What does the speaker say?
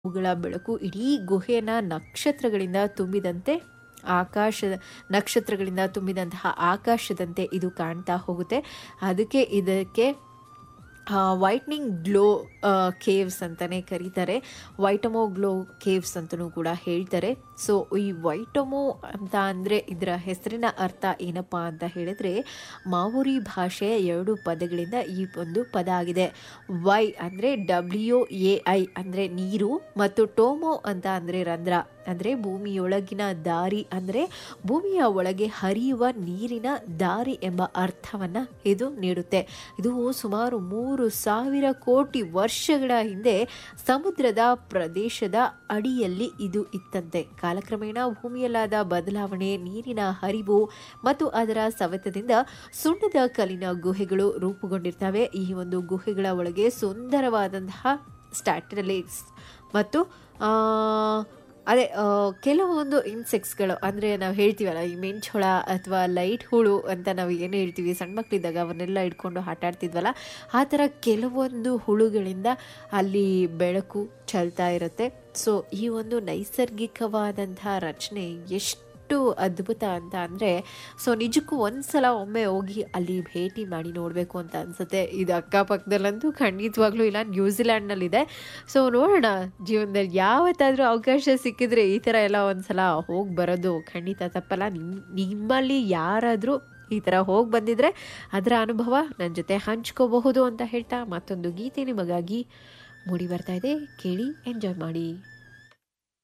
ಅವುಗಳ ಬೆಳಕು ಇಡೀ ಗುಹೆನ ನಕ್ಷತ್ರಗಳಿಂದ ತುಂಬಿದಂತೆ ಆಕಾಶದ ನಕ್ಷತ್ರಗಳಿಂದ ತುಂಬಿದಂತಹ ಆಕಾಶದಂತೆ ಇದು ಕಾಣ್ತಾ ಹೋಗುತ್ತೆ ಅದಕ್ಕೆ ಇದಕ್ಕೆ ವೈಟ್ನಿಂಗ್ ಗ್ಲೋ ಕೇವ್ಸ್ ಅಂತಲೇ ಕರೀತಾರೆ ವೈಟಮೋ ಗ್ಲೋ ಕೇವ್ಸ್ ಅಂತಲೂ ಕೂಡ ಹೇಳ್ತಾರೆ ಸೊ ಈ ವೈಟಮೋ ಅಂತ ಅಂದರೆ ಇದರ ಹೆಸರಿನ ಅರ್ಥ ಏನಪ್ಪ ಅಂತ ಹೇಳಿದ್ರೆ ಮಾವುರಿ ಭಾಷೆಯ ಎರಡು ಪದಗಳಿಂದ ಈ ಒಂದು ಪದ ಆಗಿದೆ ವೈ ಅಂದರೆ ಡಬ್ಲ್ಯೂ ಎ ಐ ಅಂದರೆ ನೀರು ಮತ್ತು ಟೋಮೋ ಅಂತ ಅಂದರೆ ರಂಧ್ರ ಅಂದರೆ ಭೂಮಿಯೊಳಗಿನ ದಾರಿ ಅಂದರೆ ಭೂಮಿಯ ಒಳಗೆ ಹರಿಯುವ ನೀರಿನ ದಾರಿ ಎಂಬ ಅರ್ಥವನ್ನು ಇದು ನೀಡುತ್ತೆ ಇದು ಸುಮಾರು ಮೂರು ಸಾವಿರ ಕೋಟಿ ವರ್ಷಗಳ ಹಿಂದೆ ಸಮುದ್ರದ ಪ್ರದೇಶದ ಅಡಿಯಲ್ಲಿ ಇದು ಇತ್ತಂತೆ ಕಾಲಕ್ರಮೇಣ ಭೂಮಿಯಲ್ಲಾದ ಬದಲಾವಣೆ ನೀರಿನ ಹರಿವು ಮತ್ತು ಅದರ ಸವೆತದಿಂದ ಸುಣ್ಣದ ಕಲ್ಲಿನ ಗುಹೆಗಳು ರೂಪುಗೊಂಡಿರ್ತವೆ ಈ ಒಂದು ಗುಹೆಗಳ ಒಳಗೆ ಸುಂದರವಾದಂತಹ ಸ್ಟ್ಯಾಟಲೈಟ್ಸ್ ಮತ್ತು ಅದೇ ಕೆಲವೊಂದು ಇನ್ಸೆಕ್ಟ್ಸ್ಗಳು ಅಂದರೆ ನಾವು ಹೇಳ್ತೀವಲ್ಲ ಈ ಮೆಂಚುಳ ಅಥವಾ ಲೈಟ್ ಹುಳು ಅಂತ ನಾವು ಏನು ಹೇಳ್ತೀವಿ ಸಣ್ಣ ಮಕ್ಕಳಿದ್ದಾಗ ಅವನ್ನೆಲ್ಲ ಇಟ್ಕೊಂಡು ಆಟ ಆಡ್ತಿದ್ವಲ್ಲ ಆ ಥರ ಕೆಲವೊಂದು ಹುಳುಗಳಿಂದ ಅಲ್ಲಿ ಬೆಳಕು ಚೆಲ್ತಾ ಇರುತ್ತೆ ಸೊ ಈ ಒಂದು ನೈಸರ್ಗಿಕವಾದಂಥ ರಚನೆ ಎಷ್ಟು ಅದ್ಭುತ ಅಂತ ಅಂದರೆ ಸೊ ನಿಜಕ್ಕೂ ಒಂದ್ಸಲ ಒಮ್ಮೆ ಹೋಗಿ ಅಲ್ಲಿ ಭೇಟಿ ಮಾಡಿ ನೋಡಬೇಕು ಅಂತ ಅನಿಸುತ್ತೆ ಇದು ಅಕ್ಕಪಕ್ಕದಲ್ಲಂತೂ ಖಂಡಿತವಾಗ್ಲೂ ಇಲ್ಲ ನ್ಯೂಜಿಲ್ಯಾಂಡ್ನಲ್ಲಿದೆ ಸೊ ನೋಡೋಣ ಜೀವನದಲ್ಲಿ ಯಾವತ್ತಾದರೂ ಅವಕಾಶ ಸಿಕ್ಕಿದ್ರೆ ಈ ಥರ ಎಲ್ಲ ಒಂದ್ಸಲ ಹೋಗಿ ಬರೋದು ಖಂಡಿತ ತಪ್ಪಲ್ಲ ನಿಮ್ಮ ನಿಮ್ಮಲ್ಲಿ ಯಾರಾದರೂ ಈ ಥರ ಹೋಗಿ ಬಂದಿದ್ರೆ ಅದರ ಅನುಭವ ನನ್ನ ಜೊತೆ ಹಂಚ್ಕೋಬಹುದು ಅಂತ ಹೇಳ್ತಾ ಮತ್ತೊಂದು ಗೀತೆ ನಿಮಗಾಗಿ ಮೂಡಿ ಬರ್ತಾ ಇದೆ ಕೇಳಿ ಎಂಜಾಯ್ ಮಾಡಿ